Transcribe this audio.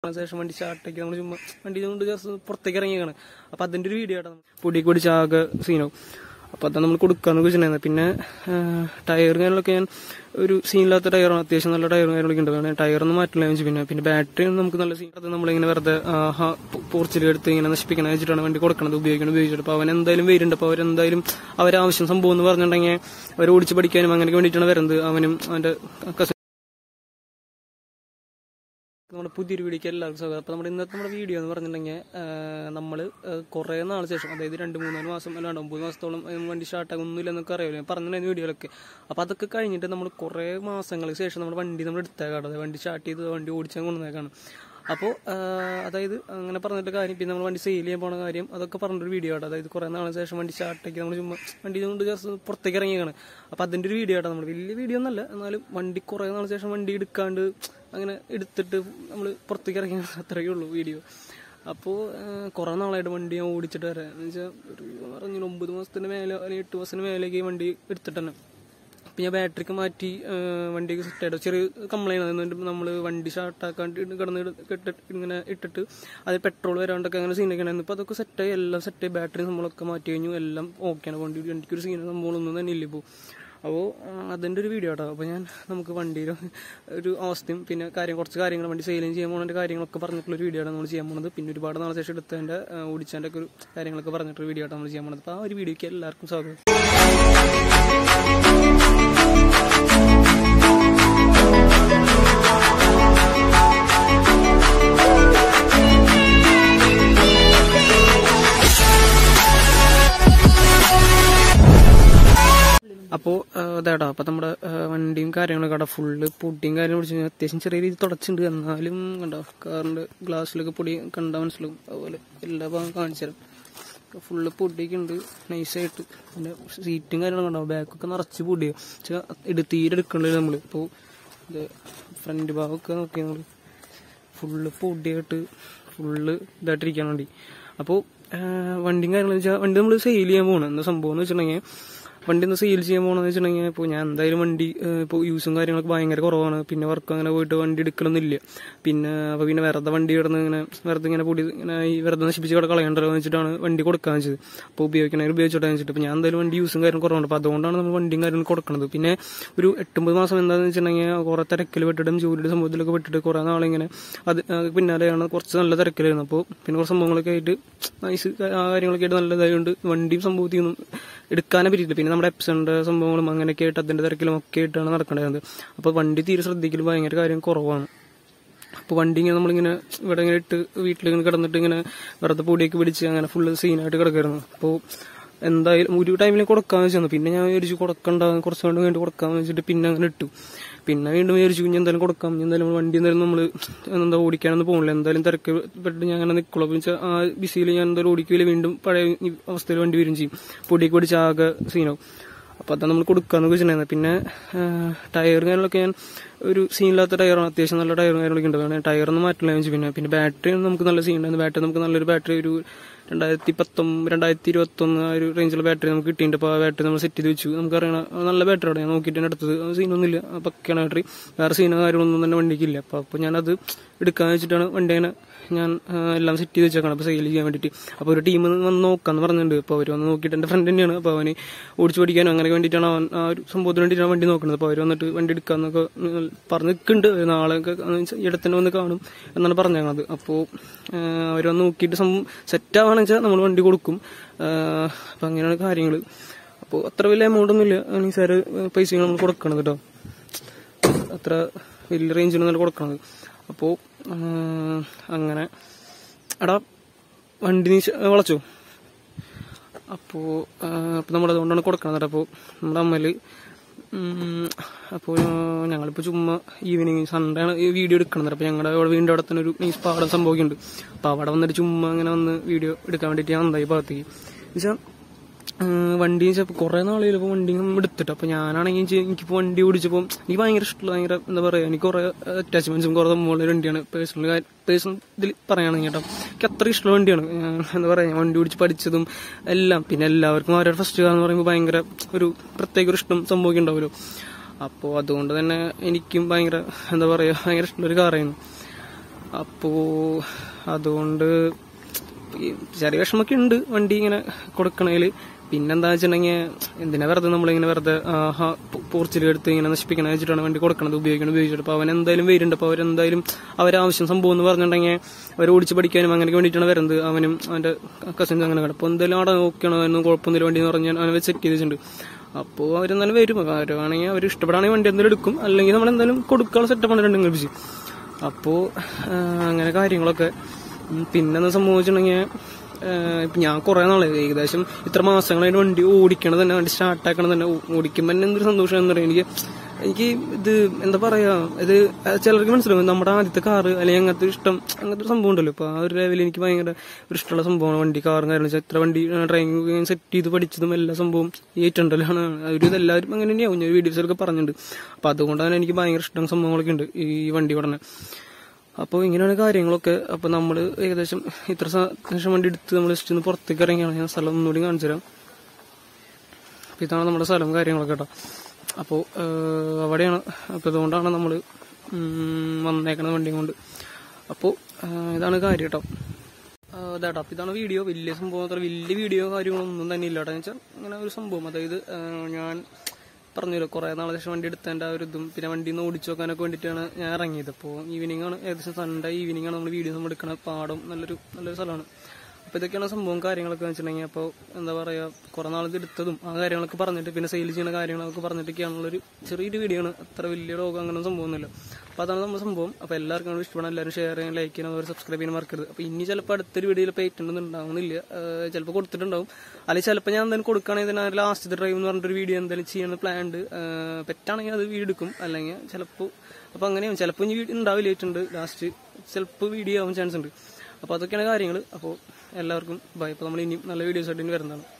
ശേഷം വണ്ടി സ്റ്റാർട്ടാക്കി നമ്മൾ ചുമ്മാ വണ്ടി കൊണ്ട് ജസ്റ്റ് പുറത്തേക്ക് ഇറങ്ങിയാണ് അപ്പോൾ അതിൻ്റെ ഒരു വീഡിയോ ആട്ടോ പൊടിയൊക്കെ പിടിച്ച് ആകെ സീനാവും അപ്പോൾ അതാണ് നമ്മൾ കൊടുക്കാന്ന് വെച്ചിട്ടുണ്ടായിരുന്നത് പിന്നെ ടയർ കാര്യങ്ങളൊക്കെ ഞാൻ ഒരു സീനില്ലാത്ത ടയറാണ് അത്യാവശ്യം നല്ല ടയറും കാര്യങ്ങളൊക്കെ ഉണ്ട് കാരണം ടയറൊന്നും മാറ്റില്ല വെച്ച് പിന്നെ പിന്നെ ബാറ്ററി നമുക്ക് നല്ല സീൻ അത് നമ്മളിങ്ങനെ വെറുതെ പോർച്ചിൽ എടുത്ത് ഇങ്ങനെ നശിപ്പിക്കണം വെച്ചിട്ടാണ് വണ്ടി കൊടുക്കണത് ഉപയോഗിക്കണം ഉപയോഗിച്ചിട്ട് അപ്പോൾ അവൻ എന്തായാലും വരുന്നുണ്ട് അപ്പോൾ അവരെന്തായാലും അവരാവശ്യം സംഭവം എന്ന് പറഞ്ഞിട്ടുണ്ടെങ്കിൽ അവർ ഓടിച്ച് പഠിക്കാനും അങ്ങനെയൊക്കെ വേണ്ടിയിട്ടാണ് വരുന്നത് അവനും അവൻ്റെ കസിൻ നമ്മുടെ പുതിയൊരു വീഡിയോക്ക് എല്ലാവർക്കും സ്വാഗതം അപ്പോൾ നമ്മുടെ ഇന്നത്തെ നമ്മുടെ വീഡിയോ എന്ന് പറഞ്ഞിട്ടുണ്ടെങ്കിൽ നമ്മൾ കുറേ നാൾ ശേഷം അതായത് രണ്ട് മൂന്നാല് മാസം അല്ലാണ്ട് ഒമ്പത് മാസത്തോളം ഏഹ്, വണ്ടി സ്റ്റാർട്ടാകുന്നില്ല എന്നൊക്കെ അറിയാമല്ലോ ഞാൻ പറഞ്ഞിട്ടുണ്ടായിരുന്നു വീഡിയോയിലൊക്കെ അപ്പോൾ അതൊക്കെ കഴിഞ്ഞിട്ട് നമ്മൾ കുറേ മാസങ്ങൾക്ക് ശേഷം നമ്മുടെ വണ്ടി നമ്മൾ എടുത്തേക്കാണ് അതായത് വണ്ടി സ്റ്റാർട്ട് ചെയ്ത് വണ്ടി ഓടിച്ചാൽ കൊണ്ടുവന്നേക്കാണ് അപ്പോൾ അതായത് അങ്ങനെ പറഞ്ഞിട്ട് കാര്യം പിന്നെ നമ്മൾ വണ്ടി സെയിൽ ചെയ്യാൻ പോണ കാര്യം അതൊക്കെ പറഞ്ഞൊരു വീഡിയോ ആണ് അതായത് കുറേ നാളിന് ശേഷം വണ്ടി സ്റ്റാർട്ടാക്കി നമ്മൾ ചുമ്മാ വണ്ടി കൊണ്ട് ജസ്റ്റ് പുറത്തേക്ക് ഇറങ്ങിയാണ് അപ്പോൾ അതിൻ്റെ ഒരു വീഡിയോ ആട്ടോ നമ്മൾ വലിയ വീഡിയോ ഒന്നല്ല എന്നാലും വണ്ടി കുറേ നാളിന് ശേഷം വണ്ടി എടുക്കാണ്ട് അങ്ങനെ എടുത്തിട്ട് നമ്മൾ പുറത്തേക്ക് ഇറങ്ങി അത്രയേ ഉള്ളൂ വീഡിയോ അപ്പോൾ കുറേ നാളായിട്ട് വണ്ടി ഞാൻ ഓടിച്ചിട്ട് വരാം എന്ന് വെച്ചാൽ ഒരു പറഞ്ഞു ഒമ്പത് മാസത്തിന് മേലെ അല്ലെങ്കിൽ എട്ട് മാസത്തിന് മേലേക്ക് ഈ വണ്ടി എടുത്തിട്ട് തന്നെ അപ്പം ഞാൻ ബാറ്ററിക്ക് മാറ്റി ആ, വണ്ടിക്ക് സെറ്റ് ആയിട്ട് ചെറിയ കംപ്ലൈൻറ്റ് എന്നിട്ട് നമ്മൾ വണ്ടി ഷാർട്ടാക്കാൻ കിടന്ന് ഇട- ഇട്ടിട്ട് ഇങ്ങനെ ഇട്ടിട്ട് അത് പെട്രോൾ വരാണ്ടൊക്കെ അങ്ങനെ സീനൊക്കെ ഉണ്ടായിരുന്നു ഇപ്പോൾ അതൊക്കെ സെറ്റായി എല്ലാം സെറ്റായി ബാറ്ററി നമ്മളൊക്കെ മാറ്റി കഴിഞ്ഞു എല്ലാം ഓക്കെയാണ് വണ്ടി വണ്ടിക്കൊരു സീന സംഭവങ്ങളൊന്നും തന്നെ ഇല്ല ഇപ്പോൾ അപ്പോൾ അതിൻ്റെ ഒരു വീഡിയോ കേട്ടോ അപ്പോൾ ഞാൻ നമുക്ക് വണ്ടിയിൽ ഒരു അവസ്ഥയും പിന്നെ കാര്യം കുറച്ച് കാര്യങ്ങൾ വണ്ടി സെയിലിംഗ് ചെയ്യാൻ പോകുന്നതിൻ്റെ കാര്യങ്ങളൊക്കെ പറഞ്ഞിട്ടുള്ള ഒരു വീഡിയോ ആണ് നമ്മൾ ചെയ്യാൻ പോകുന്നത് പിന്നെ ഒരുപാട് നാളെ ശേഷം എടുത്തതിൻ്റെ ഓടിച്ചതിൻ്റെ ഒക്കെ ഒരു കാര്യങ്ങളൊക്കെ പറഞ്ഞിട്ടൊരു വീഡിയോ ആട്ടോ നമ്മൾ ചെയ്യാൻ പോകുന്നത് അപ്പോൾ ആ ഒരു വീഡിയോയ്ക്ക് എല്ലാവർക്കും സ്വാഗതം അപ്പോൾ അതാടാ അപ്പോൾ നമ്മുടെ ആ, വണ്ടിയും കാര്യങ്ങളൊക്കെ അവിടെ ഫുള്ള് പൊടിയും കാര്യങ്ങളും പിടിച്ച് അത്യാവശ്യം ചെറിയ രീതിയിൽ തുടച്ചിട്ടുണ്ട് എന്നാലും കണ്ടോ കാറിൻ്റെ ഗ്ലാസ്സിലൊക്കെ പൊടി കണ്ടാൽ മനസ്സിലാവും അതുപോലെ എല്ലാ ഭാഗം കാണിച്ചു തരാം ഫുള്ള് പൊടിയൊക്കെ ഉണ്ട് നൈസായിട്ട് പിന്നെ സീറ്റും കാര്യങ്ങളും കണ്ടാവും ബാക്കൊക്കെ നിറച്ച് പൊടിയോ വെച്ചാൽ എടു തീരെ എടുക്കണ്ടത് നമ്മൾ ഇപ്പോൾ ഇത് ഫ്രണ്ട് ഭാഗമൊക്കെ നോക്കിയാൽ നമ്മൾ ഫുള്ള് പൊടിയായിട്ട് ഫുള്ള് ഇതായിട്ടിരിക്കാൻ വേണ്ടി അപ്പോൾ വണ്ടിയും കാര്യങ്ങൾ വെച്ചാൽ വണ്ടി നമ്മൾ സെയിൽ ചെയ്യാൻ പോകണം എന്താ സംഭവം എന്ന് വെച്ചിട്ടുണ്ടെങ്കിൽ വണ്ടി ഒന്ന് സെയിൽ ചെയ്യാൻ പോകണമെന്ന് വെച്ചിട്ടുണ്ടെങ്കിൽ ഇപ്പോൾ ഞാൻ എന്തായാലും വണ്ടി ഇപ്പോൾ യൂസും കാര്യങ്ങളൊക്കെ ഭയങ്കര കുറവാണ് പിന്നെ വർക്ക് അങ്ങനെ പോയിട്ട് വണ്ടി എടുക്കലൊന്നുമില്ല പിന്നെ അപ്പോൾ പിന്നെ വെറുതെ വണ്ടി കിടന്ന് ഇങ്ങനെ വെറുതെ ഇങ്ങനെ പൊടി ഇങ്ങനെ ഈ വെറുതെ നശിപ്പിച്ച് കിട കളയണ്ടല്ലോ എന്ന് വെച്ചിട്ടാണ് വണ്ടി കൊടുക്കാൻ വെച്ചത് അപ്പോൾ ഉപയോഗിക്കണമെങ്കിൽ ഉപയോഗിച്ചോട്ടെ വെച്ചിട്ട് അപ്പോൾ ഞാൻ എന്തായാലും വണ്ടി യൂസും കാര്യങ്ങളും കുറവാണ് അപ്പോൾ അതുകൊണ്ടാണ് നമ്മൾ വണ്ടിയും കാര്യങ്ങളും കൊടുക്കുന്നത് പിന്നെ ഒരു എട്ടൊമ്പത് മാസം എന്താണെന്ന് വെച്ചിട്ടുണ്ടെങ്കിൽ കുറേ തിരക്കിൽ പെട്ടിട്ടും ജോലിയുടെ സംഭവത്തിലൊക്കെ പെട്ടിട്ട് കുറേ നാളിങ്ങനെ അത് അത് പിന്നാലെയാണ് കുറച്ച് നല്ല തിരക്കിലായിരുന്നു അപ്പോൾ പിന്നെ കുറച്ച് സംഭവങ്ങളൊക്കെ ആയിട്ട് നൈസ് ആ കാര്യങ്ങളൊക്കെ ആയിട്ട് നല്ലതായതുകൊണ്ട് വണ്ടിയും സംഭവത്തിൽ നിന്നും എടുക്കാനേ പറ്റിയില്ല പിന്നെ നമ്മുടെ എപ്സന്റെ സംഭവങ്ങളും അങ്ങനെയൊക്കെ ആയിട്ട് അതിന്റെ തിരക്കിലും ഒക്കെ ആയിട്ടാണ് നടക്കേണ്ടത് അപ്പോൾ വണ്ടി തീരെ ശ്രദ്ധിക്കൽ ഭയങ്കര കാര്യം കുറവാണ് അപ്പോൾ വണ്ടി ഇങ്ങനെ നമ്മളിങ്ങനെ ഇവിടെ ഇങ്ങനെ ഇട്ട് വീട്ടിലിങ്ങനെ കിടന്നിട്ട് ഇങ്ങനെ വെറുതെ പൊടിയൊക്കെ പിടിച്ച് അങ്ങനെ ഫുള്ള് സീനായിട്ട് കിടക്കായിരുന്നു അപ്പോൾ എന്തായാലും ഒരു ടൈമിൽ കൊടുക്കാന്ന് വെച്ചാൽ പിന്നെ ഞാൻ വിചാരിച്ചു കൊടുക്കണ്ട കുറച്ച് കൊണ്ട് വേണ്ടി കൊടുക്കാന്ന് വെച്ചിട്ട് പിന്നെ അങ്ങനെ ഇട്ടു പിന്നെ വീണ്ടും വിചാരിച്ചു ഇനി എന്തായാലും കൊടുക്കാം ഇനി എന്തായാലും വണ്ടി എന്തായാലും നമ്മൾ എന്താ ഓടിക്കാനൊന്നും പോകണില്ല എന്തായാലും തിരക്ക് പെട്ടിട്ട് ഞാൻ അങ്ങനെ നിൽക്കുള്ളൂ അപ്പോൾ വെച്ചാൽ ആ ബിസിയിൽ ഞാൻ എന്തായാലും ഓടിക്കില്ല വീണ്ടും പഴയ ഈ അവസ്ഥയിൽ വണ്ടി വരും ചെയ്യും പൊടിയൊക്കെ പിടിച്ച് ആകെ സീനാവും അപ്പോൾ അതാണ് നമ്മൾ കൊടുക്കാന്ന് വെച്ചിട്ടുണ്ടായിരുന്നത് പിന്നെ ടയർ കാര്യങ്ങളൊക്കെ ഞാൻ ഒരു സീനില്ലാത്ത ടയറാണ് അത്യാവശ്യം നല്ല ടയറും കാര്യങ്ങളൊക്കെ ഉണ്ട് കാരണം ടയറൊന്നും മാറ്റില്ല വെച്ച് പിന്നെ പിന്നെ ബാറ്ററി നമുക്ക് നല്ല സീൻ ഉണ്ടായിരുന്നു ബാറ്ററി നമുക്ക് നല്ലൊരു ബാറ്ററി ഒരു രണ്ടായിരത്തി പത്തൊമ്പത് രണ്ടായിരത്തി ഇരുപത്തൊന്ന് ആ ഒരു റേഞ്ചിലുള്ള ബാറ്ററി നമുക്ക് കിട്ടിയിട്ടുണ്ട് അപ്പോൾ ആ ബാറ്ററി നമ്മൾ സെറ്റ് ചെയ്ത് വെച്ചു നമുക്കറിയണം അത് നല്ല ബാറ്ററി ആണ് ഞാൻ നോക്കിയിട്ട് എടുത്തത് അത് സീനൊന്നുമില്ല ആ പക്കയാണ് ബാറ്ററി വേറെ സീനോ കാര്യങ്ങളൊന്നും തന്നെ വണ്ടിക്കില്ല അപ്പോൾ അപ്പോൾ ഞാനത് എടുക്കാന്ന് വെച്ചിട്ടാണ് വണ്ടി അങ്ങനെ ഞാൻ ആ, എല്ലാം സെറ്റ് ചെയ്ത് വെച്ചേക്കണം അപ്പോൾ സെയിൽ ചെയ്യാൻ വേണ്ടിയിട്ട് അപ്പോൾ ഒരു ടീം വന്ന് നോക്കാന്ന് പറഞ്ഞിട്ടുണ്ട് അപ്പോൾ അവർ വന്ന് നോക്കിയിട്ട് എൻ്റെ ഫ്രണ്ട് തന്നെയാണ് അപ്പോൾ അവന് ഓടിച്ച് പഠിക്കാനും അങ്ങനെ വേണ്ടിയിട്ടാണ് അവൻ ആ ഒരു സംഭവത്തിന് വേണ്ടിയിട്ടാണ് വണ്ടി നോക്കുന്നത് അപ്പോൾ അവർ വന്നിട്ട് വണ്ടി എടുക്കാന്നൊക്കെ പറഞ്ഞ് നിൽക്കുന്നുണ്ട് നാളെ ഒക്കെ ഇടത്തന്നെ വന്ന് കാണും എന്നാണ് പറഞ്ഞത് അപ്പോൾ അവർ വന്ന് നോക്കിയിട്ട് സംഭവം സെറ്റ് ആവുകയാണെന്ന് വെച്ചാൽ നമ്മൾ വണ്ടി കൊടുക്കും അപ്പം അങ്ങനെയാണ് കാര്യങ്ങൾ അപ്പോൾ അത്ര വലിയ എമൗണ്ട് ഒന്നുമില്ല നിസാര പൈസ നമ്മൾ കൊടുക്കണം കേട്ടോ അത്ര വലിയ റേഞ്ചിനൊന്നും കൊടുക്കണത് അപ്പോൾ അങ്ങനെ എടാ വണ്ടി നീ ശ- വളച്ചോ അപ്പോൾ അപ്പോൾ നമ്മൾ അതുകൊണ്ടാണ് കൊടുക്കണത് അപ്പോൾ നമ്മുടെ അമ്മയിൽ അപ്പോൾ ഞങ്ങളിപ്പോൾ ചുമ്മാ ഈവനിങ് സൺഡേ ആണ് ഈ വീഡിയോ എടുക്കണത് അപ്പോൾ ഞങ്ങളുടെ അവിടെ വീടിൻ്റെ അവിടെ തന്നെ ഒരു നൈസ് പാടം സംഭവിക്കുന്നുണ്ട് അപ്പോൾ അവിടെ വന്നിട്ട് ചുമ്മാ അങ്ങനെ വന്ന് വീഡിയോ എടുക്കാൻ വേണ്ടിയിട്ട് ഞാൻ വന്നായി ഭാഗത്തേക്ക് എന്നുവെച്ചാൽ വണ്ടി ചിലപ്പോൾ കുറേ നാളുകൾ ഇപ്പോൾ വണ്ടി എടുത്തിട്ട് അപ്പോൾ ഞാനാണെങ്കിൽ ചെ- എനിക്കിപ്പോൾ വണ്ടി ഓടിച്ചപ്പോൾ എനിക്ക് ഭയങ്കര ഇഷ്ടമുള്ള ഭയങ്കര എന്താ പറയുക എനിക്ക് കുറേ അറ്റാച്ച്മെന്റ്സും കുറേ മുകളിൽ വണ്ടിയാണ് പേഴ്സണൽ പേഴ്സണൽ ഇതിൽ പറയുകയാണെങ്കിൽ കേട്ടോ എനിക്ക് അത്ര ഇഷ്ടമുള്ള വണ്ടിയാണ് ഞാൻ എന്താ പറയുക ഞാൻ വണ്ടി ഓടിച്ച് പഠിച്ചതും എല്ലാം പിന്നെ എല്ലാവർക്കും അവരുടെ ഫസ്റ്റ് കാർ എന്ന് പറയുമ്പോൾ ഭയങ്കര ഒരു പ്രത്യേക ഒരു ഇഷ്ടം സംഭവിക്കുന്നുണ്ടാവുമല്ലോ അപ്പോൾ അതുകൊണ്ട് തന്നെ എനിക്കും ഭയങ്കര എന്താ പറയുക ഭയങ്കര ഇഷ്ടമുള്ളൊരു കാറായിരുന്നു അപ്പോൾ അതുകൊണ്ട് ഈ ചെറിയ വിഷമൊക്കെ ഉണ്ട് വണ്ടി ഇങ്ങനെ കൊടുക്കണേല് പിന്നെന്താ വെച്ചിട്ടുണ്ടെങ്കിൽ എന്തിനാ വെറുതെ നമ്മളിങ്ങനെ വെറുതെ പോർച്ചിൽ എടുത്ത് ഇങ്ങനെ നശിപ്പിക്കണ വെച്ചിട്ടാണ് വണ്ടി കൊടുക്കണത് ഉപയോഗിക്കണം ഉപയോഗിച്ചിട്ട് അപ്പോൾ അവൻ എന്തായാലും വരുന്നുണ്ട് അപ്പോൾ അവരെന്തായാലും അവരാവശ്യം സംഭവം എന്ന് പറഞ്ഞിട്ടുണ്ടെങ്കിൽ അവർ ഓടിച്ച് പഠിക്കാനും അങ്ങനെയൊക്കെ വേണ്ടിയിട്ടാണ് വരുന്നത് അവനും അവൻ്റെ കസിൻസ് അങ്ങനെ അപ്പോൾ എന്തായാലും അവിടെ നോക്കണം അവനൊന്നും കുഴപ്പമൊന്നുമില്ല വണ്ടി എന്ന് പറഞ്ഞാൽ അവനെ സെറ്റ് ചെയ്ത് വെച്ചിട്ടുണ്ട് അപ്പോൾ അവരെന്തായാലും വരും അവരാണെങ്കിൽ അവർ ഇഷ്ടപ്പെടുകയാണെങ്കിൽ വണ്ടി എന്തെങ്കിലും എടുക്കും അല്ലെങ്കിൽ നമ്മൾ എന്തായാലും കൊടുക്കാനുള്ള സെറ്റപ്പാണ് രണ്ടും കൽപ്പിച്ച് അപ്പോൾ അങ്ങനെ കാര്യങ്ങളൊക്കെ ഉം, പിന്നെന്താ സംഭവിച്ചിട്ടുണ്ടെങ്കിൽ ഇപ്പം ഞാൻ കുറേ നാളെ ഏകദേശം ഇത്ര മാസങ്ങളായിട്ട് വണ്ടി ഓടിക്കണത് തന്നെ വണ്ടി സ്റ്റാർട്ടാക്കണത് തന്നെ ഓ- ഓടിക്കുമ്പോൾ തന്നെ എന്തൊരു സന്തോഷം എന്ന് പറയുന്നത് എനിക്ക് എനിക്ക് ഇത് എന്താ പറയാ ഇത് ചിലർക്ക് മനസ്സിലാവും നമ്മുടെ ആദ്യത്തെ കാറ് അല്ലെങ്കിൽ അങ്ങനത്തെ ഒരു ഇഷ്ടം അങ്ങനത്തെ ഒരു സംഭവം ഉണ്ടല്ലോ ഇപ്പൊ ആ ഒരു ലെവലിൽ എനിക്ക് ഭയങ്കര ഒരു ഇഷ്ടമുള്ള സംഭവമാണ് വണ്ടി കാറും കാര്യങ്ങളും എത്ര വണ്ടി ഡ്രൈവിംഗ് സെറ്റ് ചെയ്ത് പഠിച്ചതും എല്ലാ സംഭവം ഏറ്റുണ്ടല്ലാണ് ഒരു ഇതെല്ലാവരും അങ്ങനെ തന്നെയാവും ഞാൻ വീഡിയോസിലൊക്കെ പറഞ്ഞിട്ടുണ്ട് അപ്പൊ അതുകൊണ്ടാണ് എനിക്ക് ഭയങ്കര ഇഷ്ടം സംഭവങ്ങളൊക്കെ ഉണ്ട് ഈ വണ്ടി പഠനം അപ്പോൾ ഇങ്ങനെയാണ് കാര്യങ്ങളൊക്കെ അപ്പോൾ നമ്മൾ ഏകദേശം ഇത്ര ലക്ഷം വണ്ടി എടുത്ത് നമ്മൾ ജസ്റ്റ് ഒന്ന് പുറത്തേക്ക് ഇറങ്ങിയാണ് ഞാൻ സ്ഥലം ഒന്നുകൂടി കാണിച്ചു തരാം അപ്പോൾ ഇതാണ് നമ്മുടെ സ്ഥലം കാര്യങ്ങളൊക്കെ കേട്ടോ അപ്പോൾ അവിടെയാണ് അപ്പോൾ ഇതുകൊണ്ടാണ് നമ്മൾ വന്നേക്കണത് വണ്ടിയും കൊണ്ട് അപ്പോൾ ഇതാണ് കാര്യം കേട്ടോ ഇതാട്ടോ അപ്പോൾ ഇതാണ് വീഡിയോ വലിയ സംഭവം അത്ര വലിയ വീഡിയോ കാര്യങ്ങളൊന്നും തന്നെ ഇല്ല കേട്ടോ എന്ന് വെച്ചാൽ അങ്ങനെ ഒരു സംഭവം അതായത് ആ, ഞാൻ പറഞ്ഞല്ലോ കുറേ നാളെ ശേഷം വണ്ടി എടുത്തതിൻ്റെ ആ ഒരു ഇതും പിന്നെ വണ്ടി ഒന്ന് ഓടിച്ചു നോക്കാനൊക്കെ വേണ്ടിയിട്ടാണ് ഞാൻ ഇറങ്ങിയത് അപ്പോൾ ഈവനിങ് ആണ് ഏകദേശം സൺഡേ ഈവനിങ് ആണ് നമ്മൾ വീഡിയോ നമ്മൾ എടുക്കണ പാടം നല്ലൊരു നല്ലൊരു സ്ഥലമാണ് അപ്പോൾ ഇതൊക്കെയാണ് സംഭവം കാര്യങ്ങളൊക്കെ വെച്ചിട്ടുണ്ടെങ്കിൽ അപ്പോൾ എന്താ പറയുക കുറേ നാൾ ഇത് എടുത്തതും ആ കാര്യങ്ങളൊക്കെ പറഞ്ഞിട്ട് പിന്നെ സെയിൽ ചെയ്യുന്ന കാര്യങ്ങളൊക്കെ പറഞ്ഞിട്ടൊക്കെയാണുള്ളൊരു ചെറിയൊരു വീഡിയോ ആണ് അത്ര വലിയ രോഗം അങ്ങനെ സംഭവമൊന്നുമില്ല അപ്പോൾ അതാണ് നമ്മുടെ സംഭവം അപ്പോൾ എല്ലാവർക്കും അത് ഇഷ്ടപ്പെടാൻ എല്ലാവരും ഷെയർ ചെയ്യാൻ ലൈക്ക് ചെയ്യാൻ അവർ സബ്സ്ക്രൈബ് ചെയ്യാൻ മറക്കരുത് അപ്പോൾ ഇനി ചിലപ്പോൾ അടുത്തൊരു വീഡിയോയിൽ പേറ്റ് ഒന്നും ഉണ്ടാവുന്നില്ല ചിലപ്പോൾ കൊടുത്തിട്ടുണ്ടാവും അല്ലെങ്കിൽ ചിലപ്പോൾ ഞാൻ എന്തായാലും കൊടുക്കുകയാണെങ്കിൽ തന്നെ ലാസ്റ്റ് ഡ്രൈവ് എന്ന് പറഞ്ഞിട്ടൊരു വീഡിയോ എന്തായാലും ചെയ്യാൻ പ്ലാൻ ഉണ്ട് പെറ്റാണെങ്കിൽ അത് വീഡിയോ എടുക്കും അല്ലെങ്കിൽ ചിലപ്പോൾ അപ്പോൾ അങ്ങനെയാവും ചിലപ്പോൾ ഇനി വീഡിയോ ഉണ്ടാവില്ല ഉണ്ട് ലാസ്റ്റ് ചിലപ്പോൾ വീഡിയോ ആവാൻ ചാൻസ് ഉണ്ട് അപ്പോൾ അതൊക്കെയാണ് കാര്യങ്ങൾ അപ്പോൾ എല്ലാവർക്കും ബൈ അപ്പോൾ നമ്മൾ ഇനിയും നല്ല വീഡിയോസ് ആയിട്ട് ഇനി വരുന്നതാണ്